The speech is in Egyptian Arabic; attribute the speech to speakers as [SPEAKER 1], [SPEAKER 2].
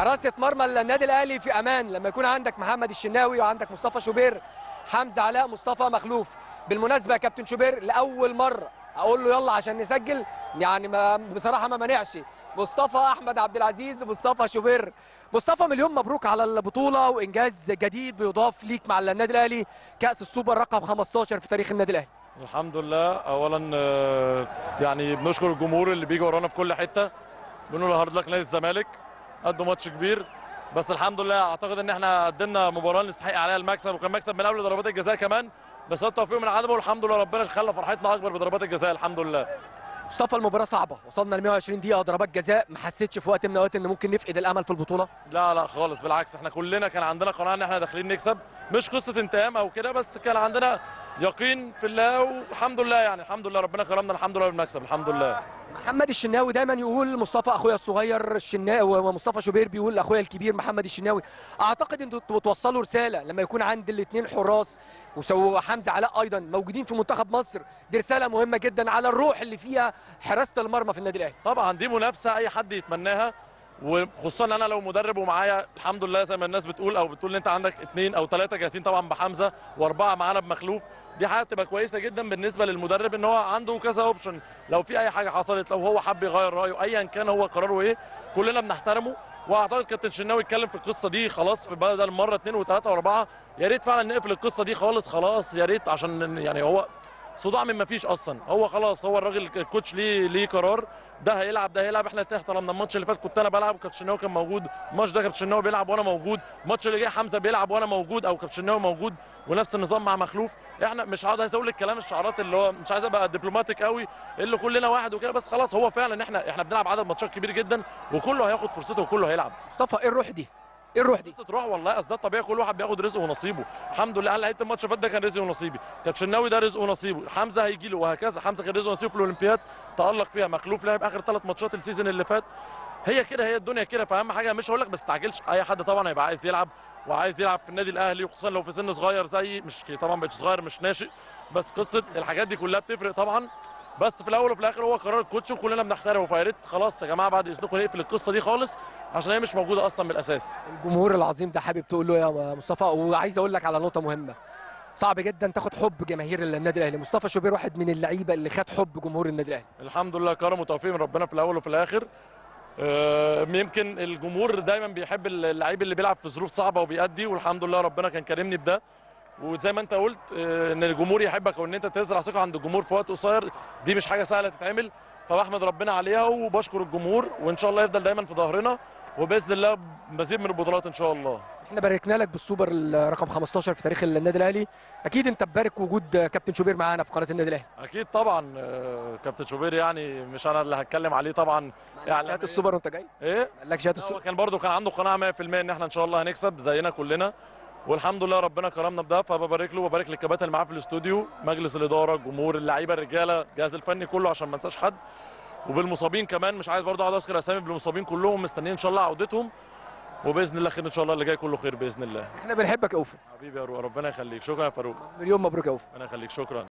[SPEAKER 1] حراسه مرمى النادي الاهلي في امان لما يكون عندك محمد الشناوي وعندك مصطفى شوبير حمزه علاء مصطفى مخلوف بالمناسبه يا كابتن شوبير لاول مره اقول له يلا عشان نسجل يعني ما بصراحه ما مانعش مصطفى احمد عبد العزيز مصطفى شوبير مصطفى مليون مبروك على البطوله وانجاز جديد بيضاف ليك مع النادي الاهلي كاس السوبر رقم 15 في تاريخ النادي الاهلي
[SPEAKER 2] الحمد لله اولا آه، يعني بنشكر الجمهور اللي بيجي ورانا في كل حته بنقول له هارد لك نادي الزمالك قدوا ماتش كبير بس الحمد لله اعتقد ان احنا قدمنا مباراه نستحق عليها المكسب وكان مكسب من قبل ضربات الجزاء كمان بس هو التوفيق من عدمه والحمد لله ربنا خلى فرحتنا اكبر بضربات الجزاء الحمد لله
[SPEAKER 1] مصطفى المباراه صعبه وصلنا ل 120 دقيقه ضربات جزاء ما حسيتش في وقت من الاوقات ان ممكن نفقد الامل في البطوله
[SPEAKER 2] لا لا خالص بالعكس احنا كلنا كان عندنا قناعه ان احنا داخلين نكسب مش قصه انتقام او كده بس كان عندنا يقين في الله والحمد لله يعني الحمد لله ربنا كرمنا الحمد لله بالمكسب الحمد لله
[SPEAKER 1] محمد الشناوي دايما يقول مصطفى اخويا الصغير الشناوي ومصطفى شوبير بيقول اخويا الكبير محمد الشناوي اعتقد انتوا بتوصلوا رساله لما يكون عند الاثنين حراس وسو حمزه علاء ايضا موجودين في منتخب مصر دي رساله مهمه جدا على الروح اللي فيها حراسه المرمى في النادي الاهلي
[SPEAKER 2] طبعا دي منافسه اي حد يتمناها وخصوصا انا لو مدرب ومعايا الحمد لله زي ما الناس بتقول او بتقول ان انت عندك اثنين او ثلاثه جاهزين طبعا بحمزه واربعه معانا بمخلوف دي حاجه تبقى كويسه جدا بالنسبه للمدرب ان هو عنده كذا اوبشن لو في اي حاجه حصلت لو هو حب يغير رايه ايا كان هو قراره ايه كلنا بنحترمه واعتقد كابتن شناوي اتكلم في القصه دي خلاص في بدل مره اثنين وثلاثه واربعه يا ريت فعلا نقفل القصه دي خالص خلاص يا ريت عشان يعني هو صداع من ما فيش اصلا هو خلاص هو الراجل الكوتش ليه ليه قرار ده هيلعب ده هيلعب احنا الاثنين طالما الماتش اللي فات كنت انا بلعب وكابتن شناوي كان موجود الماتش ده كابتن شناوي بيلعب وانا موجود الماتش اللي جاي حمزه بيلعب وانا موجود او كابتن شناوي موجود ونفس النظام مع مخلوف احنا مش هقعد عايز اقول الكلام الشعارات اللي هو مش عايز ابقى دبلوماتيك قوي اللي كلنا واحد وكده بس خلاص هو فعلا احنا احنا بنلعب عدد ماتشات كبير جدا وكله هياخد فرصته وكله هيلعب
[SPEAKER 1] مصطفى ايه الروح دي ايه الروح دي
[SPEAKER 2] قصه روح والله اصل ده الطبيعي كل واحد بياخد رزقه ونصيبه الحمد لله انا لعبت الماتش اللي فات ده كان رزقي ونصيبي كابتن شناوي ده رزقه ونصيبه حمزه هيجي له وهكذا حمزه كان رزقه ونصيبه في الاولمبياد تالق فيها مخلوف لعب اخر ثلاث ماتشات السيزون اللي فات هي كده هي الدنيا كده فاهم حاجه مش هقول لك بس تعجلش اي حد طبعا هيبقى عايز يلعب وعايز يلعب في النادي الاهلي وخصوصا لو في سن صغير زي مش طبعا مش صغير مش ناشئ بس قصه الحاجات دي كلها بتفرق طبعا بس في الاول وفي الاخر هو قرار الكوتش وكلنا بنحترمه فيا ريت خلاص يا جماعه بعد اذنكم نقفل القصه دي خالص عشان هي مش موجوده اصلا من الاساس
[SPEAKER 1] الجمهور العظيم ده حابب تقول له يا مصطفى وعايز اقول لك على نقطه مهمه صعب جدا تاخد حب جماهير النادي الاهلي مصطفى شوبير واحد من اللعيبه اللي خد حب جمهور النادي الاهلي
[SPEAKER 2] الحمد لله كرم وتوفيق من ربنا في الاول وفي الاخر آه، يمكن الجمهور دايما بيحب اللعيب اللي بيلعب في ظروف صعبه وبيأدي والحمد لله ربنا كان كرمني بده وزي ما انت قلت آه، ان الجمهور يحبك وان انت تزرع ثقه عند الجمهور في وقت قصير دي مش حاجه سهله تتعمل فبحمد ربنا عليها وبشكر الجمهور وان شاء الله يفضل دايما في ظهرنا وباذن الله مزيد من البطولات ان شاء الله
[SPEAKER 1] احنا باركنا لك بالسوبر رقم 15 في تاريخ النادي الاهلي اكيد انت تبارك وجود كابتن شوبير معانا في قناه النادي الاهلي
[SPEAKER 2] اكيد طبعا آه، كابتن شوبير يعني مش انا اللي هتكلم عليه طبعا
[SPEAKER 1] يعني شهاده السوبر وانت جاي
[SPEAKER 2] ايه
[SPEAKER 1] قال لك شهاده
[SPEAKER 2] هو
[SPEAKER 1] السوبر
[SPEAKER 2] كان برضه كان عنده قناعه 100% ان احنا ان شاء الله هنكسب زينا كلنا والحمد لله ربنا كرمنا بده فببارك له وببارك للكباتن اللي معاه في الاستوديو مجلس الاداره الجمهور اللعيبه الرجاله الجهاز الفني كله عشان ما انساش حد وبالمصابين كمان مش عايز برضه اقعد اذكر اسامي بالمصابين كلهم مستنيين ان شاء الله عودتهم وباذن الله خير ان شاء الله اللي جاي كله خير باذن الله
[SPEAKER 1] احنا بنحبك يا اوفي
[SPEAKER 2] حبيبي يا رو ربنا يخليك شكرا يا فاروق
[SPEAKER 1] مليون مبروك يا اوفي
[SPEAKER 2] ربنا يخليك شكرا